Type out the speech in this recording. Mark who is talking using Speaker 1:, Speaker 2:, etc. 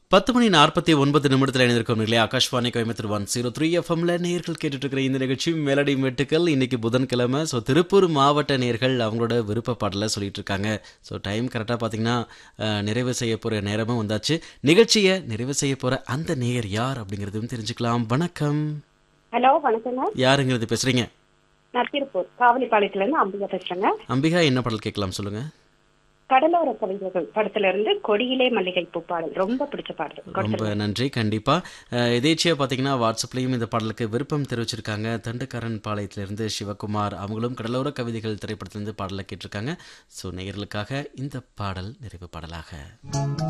Speaker 1: பத்து மணி நாற்பத்தி ஒன்பது நிமிடத்தில் இணைந்திருக்கும் இல்லையா Akashvani Coimbatore one zero three எஃப்எம்ல நேர்கள் கேட்டுட்டு இருக்கிற இந்த நிகழ்ச்சி மெலடி மெட்டுக்கள் இன்னைக்கு புதன்கிழமை ஸோ திருப்பூர் மாவட்ட நேர்கள் அவங்களோட விருப்ப பாடலை சொல்லிட்டு இருக்காங்க ஸோ டைம் கரெக்டாக பார்த்தீங்கன்னா அஹ், நிறைவு செய்ய போகிற நேரமும் வந்தாச்சு நிகழ்ச்சியை நிறைவு செய்ய போகிற அந்த நேயர் யார் அப்படிங்கிறதும் தெரிஞ்சுக்கலாம் வணக்கம்
Speaker 2: ஹலோ வணக்கங்க
Speaker 1: யாருங்கிறது பேசுறீங்க
Speaker 2: நான் திருப்பூர் காவலிப்பாளையத்துல இருந்து அம்பிகா பேசுறேங்க
Speaker 1: அம்பிகா என்ன பாடல் கேட்கலாம் சொல்லுங்க
Speaker 2: கடலோர கவிதைகள் படத்துல இருந்து கொடியிலே மல்லிகை பூ பாடல் ரொம்ப பிடிச்ச பாடல்
Speaker 1: ரொம்ப
Speaker 2: கொடுத்துருங்க.
Speaker 1: நன்றி கண்டிப்பா அஹ், எதேச்சியா பார்த்தீங்கன்னா வாட்ஸ்அப்லேயும் இந்த பாடலுக்கு விருப்பம் தெரிவிச்சிருக்காங்க தண்டுக்காரன் பாளையத்திலிருந்து சிவகுமார் அவங்களும் கடலோர கவிதைகள் திரைப்படத்திலிருந்து பாடலை கேட்டிருக்காங்க ஸோ நேயர்களுக்காக இந்த பாடல் நிறைவு பாடலாக